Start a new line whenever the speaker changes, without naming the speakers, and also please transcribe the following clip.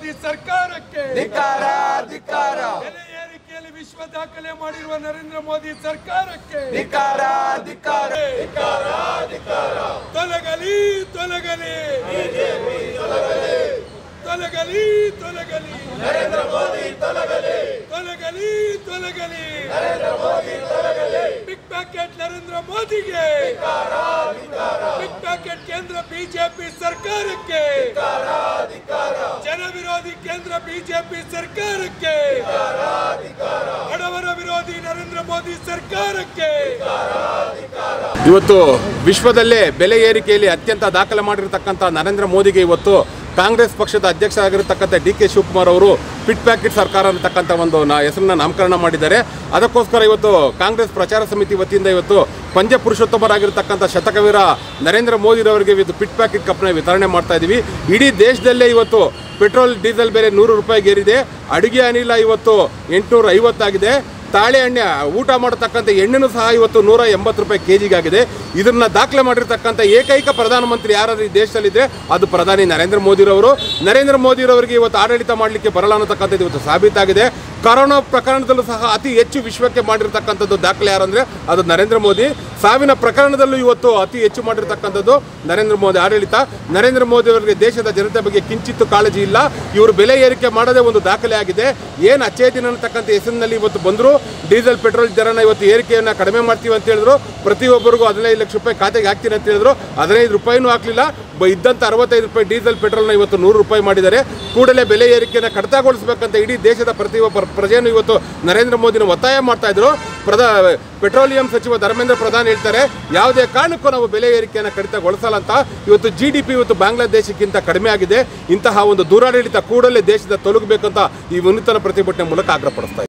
ಮೋದಿ ಸರ್ಕಾರಕ್ಕೆ
ಧಿಕಾರ ಧಿಕಾರ
ಬೆಲೆ ಏರಿಕೆಯಲ್ಲಿ ವಿಶ್ವ ದಾಖಲೆ ಮಾಡಿರುವ ನರೇಂದ್ರ ಮೋದಿ ಸರ್ಕಾರಕ್ಕೆ
ಧಿಕಾರ ಧಿಕಾರ
ತೊಲಗಲಿ ತೊಲಗಲಿ ತೊಲಗಲಿ ತೊಲಗಲಿ ನರೇಂದ್ರ ಮೋದಿ ತೊಲಗಲಿ ತೊಲಗಲಿ ತೊಲಗಲಿ ನರೇಂದ್ರ ಮೋದಿ ತೊಲಗಲಿ ಬಿಗ್ ಪ್ಯಾಕೆಟ್ ನರೇಂದ್ರ ಮೋದಿಗೆ ಬಿಗ್ ಪ್ಯಾಕೆಟ್ ಕೇಂದ್ರ ಬಿಜೆಪಿ ಸರ್ಕಾರಕ್ಕೆ ಜನ ವಿರೋಧಿ ಕೇಂದ್ರ ಬಿಜೆಪಿ ಸರ್ಕಾರಕ್ಕೆ ಬಡವರ ವಿರೋಧಿ ನರೇಂದ್ರ ಮೋದಿ ಸರ್ಕಾರಕ್ಕೆ
ಇವತ್ತು ವಿಶ್ವದಲ್ಲೇ ಬೆಲೆ ಏರಿಕೆಯಲ್ಲಿ ಅತ್ಯಂತ ದಾಖಲೆ ಮಾಡಿರತಕ್ಕಂಥ ನರೇಂದ್ರ ಮೋದಿಗೆ ಇವತ್ತು ಕಾಂಗ್ರೆಸ್ ಪಕ್ಷದ ಅಧ್ಯಕ್ಷರಾಗಿರ್ತಕ್ಕಂಥ ಡಿ ಕೆ ಶಿವಕುಮಾರ್ ಅವರು ಪಿಟ್ ಪ್ಯಾಕೆಟ್ ಸರ್ಕಾರ ಅನ್ನತಕ್ಕಂಥ ಒಂದು ನಾ ಹೆಸರನ್ನ ನಾಮಕರಣ ಮಾಡಿದ್ದಾರೆ ಅದಕ್ಕೋಸ್ಕರ ಇವತ್ತು ಕಾಂಗ್ರೆಸ್ ಪ್ರಚಾರ ಸಮಿತಿ ವತಿಯಿಂದ ಇವತ್ತು ಪಂಜ ಪುರುಷೋತ್ತಮರಾಗಿರ್ತಕ್ಕಂಥ ಶತಕವೀರ ನರೇಂದ್ರ ಮೋದಿರವರಿಗೆ ಇವತ್ತು ಪಿಟ್ ಪ್ಯಾಕೆಟ್ ಕಪ್ನ ವಿತರಣೆ ಮಾಡ್ತಾ ಇದ್ದೀವಿ ಇಡೀ ದೇಶದಲ್ಲೇ ಇವತ್ತು ಪೆಟ್ರೋಲ್ ಡೀಸೆಲ್ ಬೆಲೆ ನೂರು ರೂಪಾಯಿಗೆ ಏರಿದೆ ಅಡುಗೆ ಅನಿಲ ಇವತ್ತು ಎಂಟುನೂರ ಐವತ್ತಾಗಿದೆ ತಾಳೆ ಎಣ್ಣೆ ಊಟ ಮಾಡತಕ್ಕಂಥ ಎಣ್ಣೆನೂ ಸಹ ಇವತ್ತು ನೂರ ಎಂಬತ್ತು ರೂಪಾಯಿ ಕೆ ಜಿಗಾಗಿದೆ ಇದನ್ನ ದಾಖಲೆ ಮಾಡಿರ್ತಕ್ಕಂಥ ಏಕೈಕ ಪ್ರಧಾನಮಂತ್ರಿ ಯಾರಾದ್ರೂ ಈ ದೇಶದಲ್ಲಿದ್ದರೆ ಅದು ಪ್ರಧಾನಿ ನರೇಂದ್ರ ಮೋದಿರವರು ನರೇಂದ್ರ ಮೋದಿರವರಿಗೆ ಇವತ್ತು ಆಡಳಿತ ಮಾಡಲಿಕ್ಕೆ ಬರಲ್ಲ ಅನ್ನತಕ್ಕಂಥದ್ದು ಇವತ್ತು ಸಾಬೀತಾಗಿದೆ ಕೊರೋನಾ ಪ್ರಕರಣದಲ್ಲೂ ಸಹ ಅತಿ ಹೆಚ್ಚು ವಿಶ್ವಕ್ಕೆ ಮಾಡಿರ್ತಕ್ಕಂಥದ್ದು ದಾಖಲೆ ಯಾರಂದ್ರೆ ಅದು ನರೇಂದ್ರ ಮೋದಿ ಸಾವಿನ ಪ್ರಕರಣದಲ್ಲೂ ಇವತ್ತು ಅತಿ ಹೆಚ್ಚು ಮಾಡಿರ್ತಕ್ಕಂಥದ್ದು ನರೇಂದ್ರ ಮೋದಿ ಆಡಳಿತ ನರೇಂದ್ರ ಮೋದಿ ಅವರಿಗೆ ದೇಶದ ಜನತೆ ಬಗ್ಗೆ ಕಿಂಚಿತ್ತು ಕಾಳಜಿ ಇಲ್ಲ ಇವರು ಬೆಲೆ ಏರಿಕೆ ಮಾಡದೆ ಒಂದು ದಾಖಲೆ ಆಗಿದೆ ಏನು ಅಚ್ಚೇದಿನ ಅನ್ನತಕ್ಕಂಥ ಹೆಸರಿನಲ್ಲಿ ಇವತ್ತು ಬಂದರು ಡೀಸೆಲ್ ಪೆಟ್ರೋಲ್ ದರನ ಇವತ್ತು ಏರಿಕೆಯನ್ನು ಕಡಿಮೆ ಮಾಡ್ತೀವಿ ಅಂತ ಹೇಳಿದ್ರು ಪ್ರತಿಯೊಬ್ಬರಿಗೂ ಹದಿನೈದು ಲಕ್ಷ ರೂಪಾಯಿ ಖಾತೆಗೆ ಹಾಕ್ತೀನಿ ಅಂತ ಹೇಳಿದ್ರು ಹದಿನೈದು ರೂಪಾಯಿನೂ ಹಾಕಲಿಲ್ಲ ಬ ಇದ್ದಂಥ ಅರವತ್ತೈದು ರೂಪಾಯಿ ಡೀಸೆಲ್ ಪೆಟ್ರೋಲ್ನ ಇವತ್ತು ನೂರು ರೂಪಾಯಿ ಮಾಡಿದ್ದಾರೆ ಕೂಡಲೇ ಬೆಲೆ ಏರಿಕೆಯನ್ನು ಕಡಿತಗೊಳಿಸಬೇಕಂತ ಇಡೀ ದೇಶದ ಪ್ರತಿಯೊಬ್ಬ ಪ್ರಜೆಯನ್ನು ಇವತ್ತು ನರೇಂದ್ರ ಮೋದಿನ ಒತ್ತಾಯ ಮಾಡ್ತಾ ಇದ್ರು ಪ್ರಧಾ ಪೆಟ್ರೋಲಿಯಂ ಸಚಿವ ಧರ್ಮೇಂದ್ರ ಪ್ರಧಾನ್ ಹೇಳ್ತಾರೆ ಯಾವುದೇ ಕಾರಣಕ್ಕೂ ನಾವು ಬೆಲೆ ಏರಿಕೆಯನ್ನು ಕಡಿತಗೊಳಿಸಲ್ಲ ಅಂತ ಇವತ್ತು ಜಿ ಡಿ ಪಿ ಇವತ್ತು ಬಾಂಗ್ಲಾದೇಶಕ್ಕಿಂತ ಕಡಿಮೆ ಆಗಿದೆ ಇಂತಹ ಒಂದು ದೂರಾಡಳಿತ ಕೂಡಲೇ ದೇಶದ ತೊಲಗಬೇಕಂತ ಈ ವಿನೂತನ ಪ್ರತಿಭಟನೆ ಮೂಲಕ ಆಗ್ರಹಪಡಿಸ್ತಾ ಇದ್ದಾರೆ.